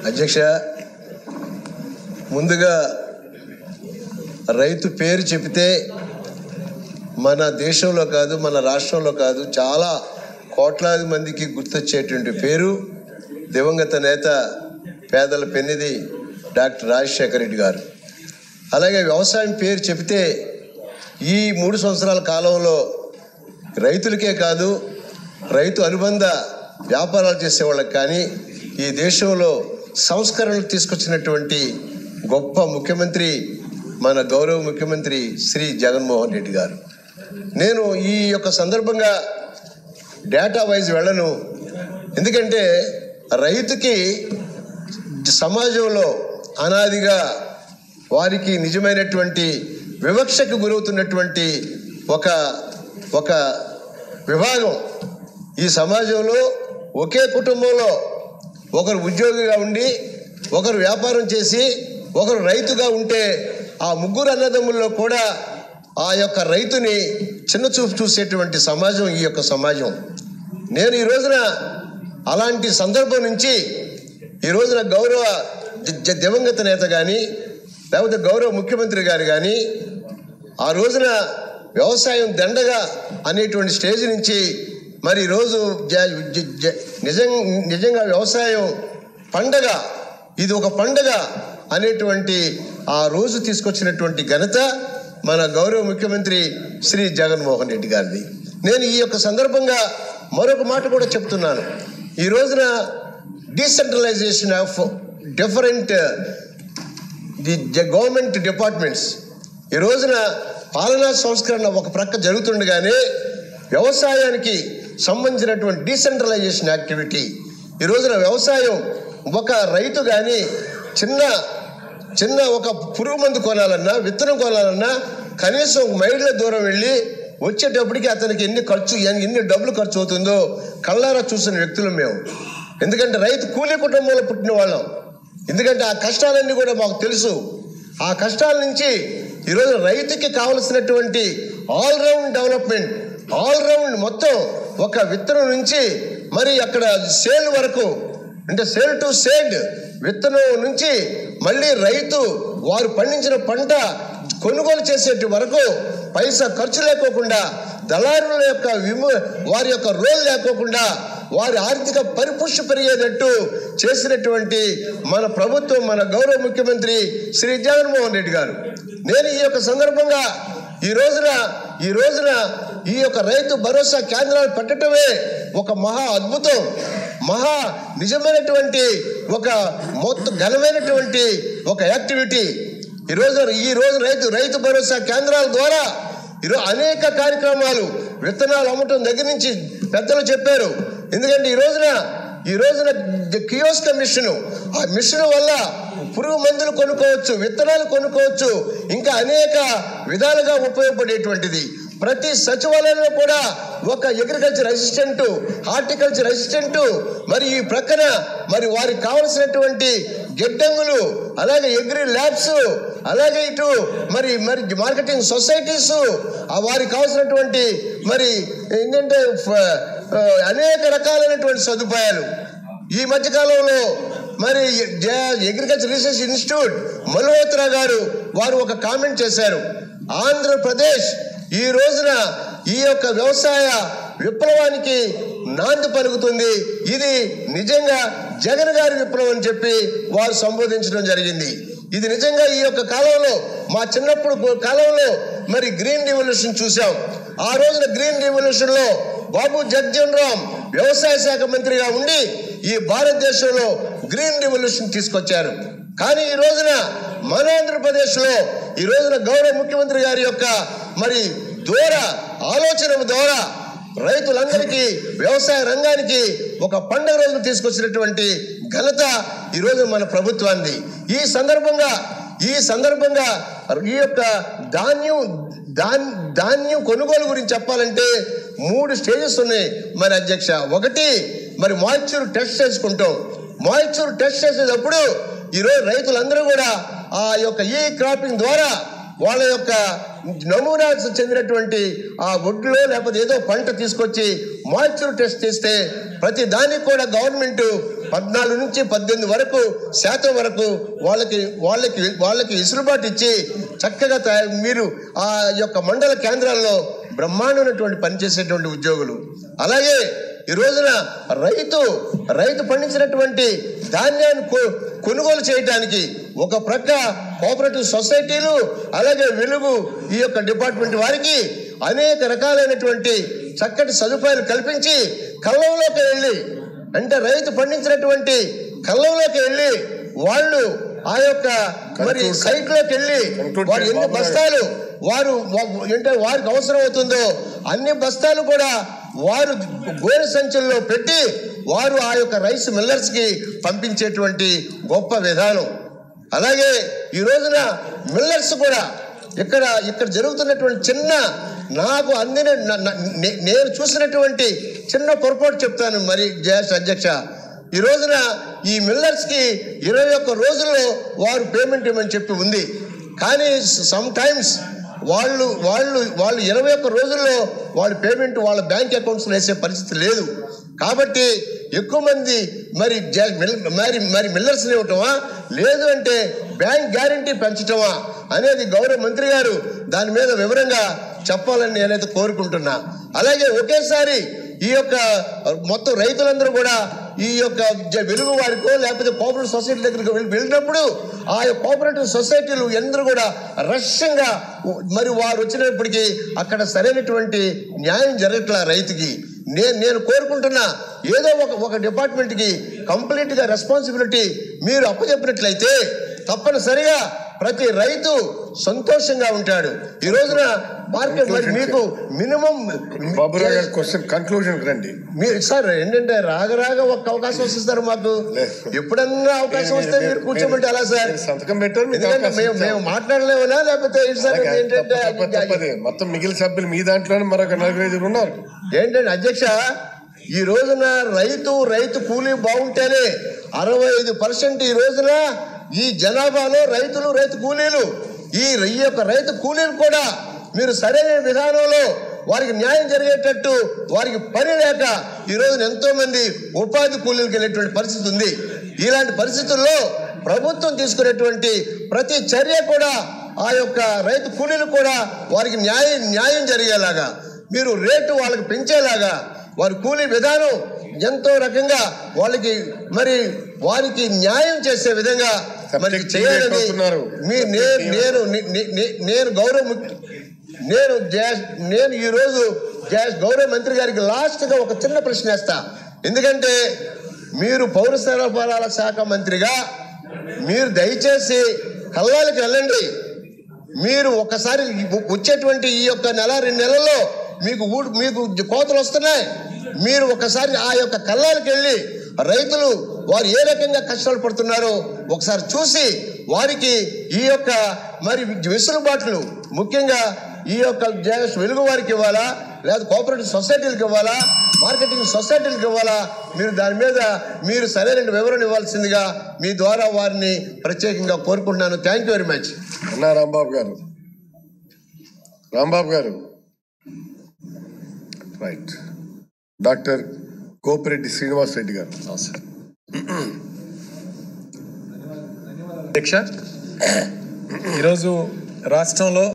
అధ్యక్ష ముందుగా రైతు పేరు చెబితే మన దేశంలో కాదు మన రాష్ట్రంలో కాదు చాలా కోట్లాది మందికి గుర్తొచ్చేటువంటి పేరు దివంగత నేత పేదల పెన్నిది డాక్టర్ రాజశేఖర రెడ్డి గారు అలాగే వ్యవసాయం పేరు చెబితే ఈ మూడు సంవత్సరాల కాలంలో రైతులకే కాదు రైతు అనుబంధ వ్యాపారాలు చేసేవాళ్ళకి కానీ ఈ దేశంలో సంస్కరణలు తీసుకొచ్చినటువంటి గొప్ప ముఖ్యమంత్రి మన గౌరవ ముఖ్యమంత్రి శ్రీ జగన్మోహన్ రెడ్డి గారు నేను ఈ యొక్క సందర్భంగా డేటా వైజ్ వెళ్ళను ఎందుకంటే రైతుకి సమాజంలో అనాదిగా వారికి నిజమైనటువంటి వివక్షకు గురవుతున్నటువంటి ఒక ఒక విభాగం ఈ సమాజంలో ఒకే కుటుంబంలో ఒకరు ఉద్యోగిగా ఉండి ఒకరు వ్యాపారం చేసి ఒకరు రైతుగా ఉంటే ఆ ముగ్గురు అన్నదమ్ముల్లో కూడా ఆ యొక్క రైతుని చిన్న చూపు చూసేటువంటి సమాజం ఈ యొక్క సమాజం నేను ఈ రోజున అలాంటి సందర్భం నుంచి ఈ రోజున గౌరవ జ- జ- దివంగత నేత కానీ లేకపోతే గౌరవ ముఖ్యమంత్రి గారు కానీ ఆ రోజున వ్యవసాయం దండగా అనేటువంటి స్టేజ్ నుంచి మరి ఈరోజు జ- జ- జ- నిజం నిజంగా వ్యవసాయం పండగ ఇది ఒక పండగ అనేటువంటి ఆ రోజు తీసుకొచ్చినటువంటి ఘనత మన గౌరవ ముఖ్యమంత్రి శ్రీ జగన్మోహన్ రెడ్డి గారిది నేను ఈ యొక్క సందర్భంగా మరొక మాట కూడా చెప్తున్నాను ఈ రోజున decentralisation of different the government departments ఈ రోజున పాలనా సంస్కరణ ఒక ప్రక్క జరుగుతుండగానే వ్యవసాయానికి సంబంధించినటువంటి డీసెంట్రలైజేషన్ యాక్టివిటీ ఈ రోజున వ్యవసాయం ఒక రైతు కానీ చిన్న చిన్న ఒక పురుగు మందు కొనాలన్నా విత్తనం కొనాలన్నా కనీసం ఒక మైళ్ళ దూరం వెళ్ళి వచ్చేటప్పటికి అతనికి ఎన్ని ఖర్చు ఎన్ని ఎన్ని డబ్బులు ఖర్చు అవుతుందో కళ్ళారా చూసిన వ్యక్తులు మేము ఎందుకంటే రైతు కూలీ కుటుంబంలో పుట్టిన వాళ్ళం ఎందుకంటే ఆ కష్టాలన్నీ కూడా మాకు తెలుసు ఆ కష్టాల నుంచి ఈరోజు రైతుకి కావలసినటువంటి all round development all round మొత్తం ఒక విత్తనం నుంచి మరి అక్కడ సేల్ వరకు అంటే సేల్ టు సేడ్ విత్తనం నుంచి మళ్ళీ రైతు వారు పండించిన పంట కొనుగోలు చేసేటి వరకు పైసా ఖర్చు లేకోకుండా దళారుల యొక్క విము వారి యొక్క రోల్ లేకోకుండా వారి ఆర్థిక పరిపుష్టి పెరిగేటట్టు చేసినటువంటి మన ప్రభుత్వం మన గౌరవ ముఖ్యమంత్రి శ్రీ జగన్మోహన్ రెడ్డి గారు నేను ఈ యొక్క సందర్భంగా ఈ రోజున ఈ రోజున ఈ యొక్క రైతు భరోసా కేంద్రాలు పెట్టడమే ఒక మహా అద్భుతం మహా నిజమైనటువంటి ఒక మొత్తం ఘనమైనటువంటి ఒక యాక్టివిటీ ఈ రోజు ఈ రోజు రైతు రైతు భరోసా కేంద్రాల ద్వారా ఈరోజు అనేక కార్యక్రమాలు విత్తనాలు అమ్మటం దగ్గర నుంచి పెద్దలు చెప్పారు ఎందుకంటే ఈ రోజున ఈ రోజున కియోస్క మిషన్ ఆ మిషన్ వల్ల పురుగు మందులు కొనుక్కోవచ్చు విత్తనాలు కొనుక్కోవచ్చు ఇంకా అనేక విధాలుగా ఉపయోగపడేటువంటిది ప్రతి సచివాలయంలో కూడా ఒక అగ్రికల్చర్ అసిస్టెంట్ హార్టికల్చర్ అసిస్టెంట్ మరి ఈ ప్రక్కన మరి వారికి కావలసినటువంటి గిడ్డంగులు అలాగే అగ్రి ల్యాబ్స్ అలాగే ఇటు మరి మరి మార్కెటింగ్ సొసైటీస్ ఆ వారికి కావాల్సినటువంటి మరి ఏంటంటే ఫ- ఆ, అనేక రకాలైనటువంటి సదుపాయాలు ఈ మధ్య కాలంలో మరి అగ్రికల్చర్ రీసెర్చ్ ఇన్స్టిట్యూట్ మల్హోత్రా గారు వారు ఒక కామెంట్ చేశారు ఆంధ్రప్రదేశ్ ఈ రోజున ఈ యొక్క వ్యవసాయ విప్లవానికి నాంది పలుకుతుంది ఇది నిజంగా జగన్ గారి విప్లవం అని చెప్పి వారు సంబోధించడం జరిగింది ఇది నిజంగా ఈ యొక్క కాలంలో మా చిన్నప్పుడు కాలంలో మరి గ్రీన్ రెవల్యూషన్ చూసాం ఆ రోజున గ్రీన్ రెవల్యూషన్ లో బాబు జగ్జన్ రామ్ వ్యవసాయ శాఖ మంత్రిగా ఉండి ఈ భారతదేశంలో గ్రీన్ రెవల్యూషన్ తీసుకొచ్చారు కానీ ఈ రోజున మన ఆంధ్రప్రదేశ్ లో ఈ రోజున గౌరవ ముఖ్యమంత్రి గారి యొక్క మరి దూర ఆలోచన ద్వారా రైతులందరికీ వ్యవసాయ రంగానికి ఒక పండుగ రోజును తీసుకొచ్చినటువంటి ఘనత ఈ రోజు మన ప్రభుత్వాన్ని ఈ సందర్భంగా ఈ సందర్భంగా ఈ యొక్క ధాన్యం ధాన్ ధాన్యం కొనుగోలు గురించి చెప్పాలంటే మూడు స్టేజెస్ ఉన్నాయి మరి అధ్యక్ష ఒకటి మరి మాయిశ్చర్ టెస్ట్ చేసుకుంటాం మాయిశ్చర్ టెస్ట్ చేసేటప్పుడు ఈరోజు రైతులందరూ కూడా ఆ యొక్క ఈ క్రాపింగ్ ద్వారా వాళ్ళ యొక్క నమూనా చెందినటువంటి ఆ ఒడ్లో లేకపోతే ఏదో పంట తీసుకొచ్చి మాయిశ్చర్ టెస్ట్ చేస్తే ప్రతి దానికి కూడా గవర్నమెంట్ పద్నాలుగు నుంచి పద్దెనిమిది వరకు శాతం వరకు వాళ్ళకి వాళ్ళకి వాళ్ళకి ఇసులుబాటు ఇచ్చి చక్కగా తయా- మీరు ఆ యొక్క మండల కేంద్రాల్లో బ్రహ్మాండమైనటువంటి పనిచేసేటువంటి ఉద్యోగులు అలాగే ఈ రోజున రైతు రైతు పండించినటువంటి ధాన్యాన్ని కొ- కొనుగోలు చేయడానికి ఒక ప్రక్క కోఆపరేటివ్ సొసైటీలు అలాగే వెలుగు ఈ యొక్క డిపార్ట్మెంట్ వారికి అనేక రకాలైనటువంటి చక్కటి సదుపాయాలు కల్పించి కళ్ళంలోకి వెళ్ళి అంటే రైతు పండించినటువంటి కళ్ళంలోకి వెళ్ళి వాళ్ళు ఆ యొక్క మరి Conclude. సైట్ లోకి వెళ్ళి Conclude వారు ఎన్ని బాబు గారు. బస్తాలు వారు వా- అంటే వారికి అవసరం అవుతుందో అన్ని బస్తాలు కూడా వారు గోనె సంచుల్లో పెట్టి వారు ఆ యొక్క రైస్ మిల్లర్స్ కి పంపించేటువంటి గొప్ప విధానం అలాగే ఈ రోజున మిల్లర్స్ కూడా ఇక్కడ ఇక్కడ జరుగుతున్నటువంటి చిన్న నాకు అందిన న- న- నే- నేను చూసినటువంటి చిన్న పొరపాటు చెప్తాను మరి జయేష్ అధ్యక్ష ఈ రోజున ఈ మిల్లర్స్ కి ఇరవై ఒక్క రోజుల్లో వారు పేమెంట్ ఇవ్వమని చెప్పి ఉంది కానీ సమ్ టైమ్స్ వాళ్ళు వాళ్ళు వాళ్ళు ఇరవై ఒక్క రోజుల్లో వాళ్ళ పేమెంట్ వాళ్ళ బ్యాంక్ అకౌంట్స్ వేసే పరిస్థితి లేదు కాబట్టి ఎక్కువ మంది మరి జ- మిల్- మరి మరి మిల్లర్స్ ఇవ్వటమా లేదు అంటే బ్యాంక్ గ్యారంటీ పెంచటమా అనేది గౌరవ మంత్రి గారు దాని మీద వివరంగా చెప్పాలని నేనైతే కోరుకుంటున్నా అలాగే ఒకేసారి ఈ యొక్క మొత్తం రైతులందరూ కూడా ఈ యొక్క జ- వెలుగు వారికో లేకపోతే కోఆపరేటివ్ సొసైటీ దగ్గరికి వెళ్ళి వెళ్ళినప్పుడు ఆ యొక్క కోఆపరేటివ్ సొసైటీలు అందరూ కూడా రష్యంగా మరి వారు వచ్చినప్పటికీ అక్కడ సరైనటువంటి న్యాయం జరగట్లా రైతుకి నేను నేను కోరుకుంటున్నా ఏదో ఒక ఒక డిపార్ట్మెంట్కి కంప్లీట్గా రెస్పాన్సిబిలిటీ మీరు అప్పచెప్పినట్లయితే తప్పనిసరిగా ప్రతి రైతు సంతోషంగా ఉంటాడు ఈ రోజున మార్కెట్ మరి మీకు మినిమం బాబురావు గారి క్వశ్చన్ కన్క్లూజన్ రండి మీరు సార్ ఏంటంటే రాగరాగ ఒక్క అవకాశం వస్తారు మాకు లేదు. ఎప్పుడన్నా అవకాశం వస్తే మీరు కూర్చోమంటే ఎలా సార్ మీరు సంతకం పెట్టారు మీకు ఎందుకంటే అవకాశం మేము ఇచ్చాం. మేము మాట్లాడలేమనా లేకపోతే ఏంటి సార్ అలాగే ఏంటంటే తప్ప- తప్ప- తప్పదే. మొత్తం మిగిలిన సభ్యులు మీ దాంట్లోనే మరొక నలుగురు ఐదుగురు ఉన్నారు ఏంటంటే అధ్యక్ష ఈ రోజున రైతు రైతు కూలీ బాగుంటేనే అరవై ఐదు పర్సెంట్ ఈ రోజున ఈ జనాభాలో రైతులు రైతు కూలీలు ఈ ఈ యొక్క రైతు కూలీలు కూడా మీరు సరైన విధానంలో వారికి న్యాయం జరిగేటట్టు వారికి పని లేక ఈ రోజున ఎంతో మంది ఉపాధి కూలీలకు వెళ్ళేటువంటి పరిస్థితి ఉంది ఇలాంటి పరిస్థితుల్లో ప్రభుత్వం తీసుకునేటువంటి ప్రతి చర్య కూడా ఆ యొక్క రైతు కూలీలు కూడా వారికి న్యాయం న్యాయం జరిగేలాగా మీరు రేటు వాళ్ళకి పెంచేలాగా వారి కూలీ విధానం ఎంతో రకంగా వాళ్ళకి మరి వారికి న్యాయం చేసే విధంగా మరి Subject చేయాలని అవుతున్నారు. మీ నేను నేను నే- నే- నే- నేను గౌరవ ముఖ్య- నేను జయ- నేను ఈ రోజు జయ- గౌరవ మంత్రి గారికి లాస్ట్ గా ఒక చిన్న ప్రశ్న వేస్తా ఎందుకంటే మీరు పౌర సరఫరాల శాఖ మంత్రిగా మీరు దయచేసి కల్లాలకి వెళ్ళండి మీరు ఒకసారి వచ్చేటువంటి ఈ యొక్క నెల రెండు నెలల్లో మీకు ఊడు మీకు కోతలు వస్తున్నాయి మీరు ఒకసారి ఆ యొక్క కళ్ళాలకు వెళ్ళి రైతులు వారు ఏ రకంగా కష్టాలు పడుతున్నారో ఒకసారి చూసి వారికి ఈ యొక్క మరి వెసులుబాట్లు ముఖ్యంగా ఈ యొక్క జగస్ వెలుగు వారికి ఇవ్వాలా లేదా కోఆపరేటివ్ సొసైటీలకు ఇవ్వాలా మార్కెటింగ్ సొసైటీలకు ఇవ్వాలా మీరు దాని మీద మీరు సరైన వివరణ ఇవ్వాల్సిందిగా మీ ద్వారా వారిని ప్రత్యేకంగా కోరుకుంటున్నాను థ్యాంక్ యూ వెరీ మచ్ అన్నా రాంబాబు గారు రాంబాబు గారు రైట్ డాక్టర్ కోపిరెడ్డి శ్రీనివాస్ రెడ్డి గారు అధ్యక్ష ఈరోజు రాష్ట్రంలో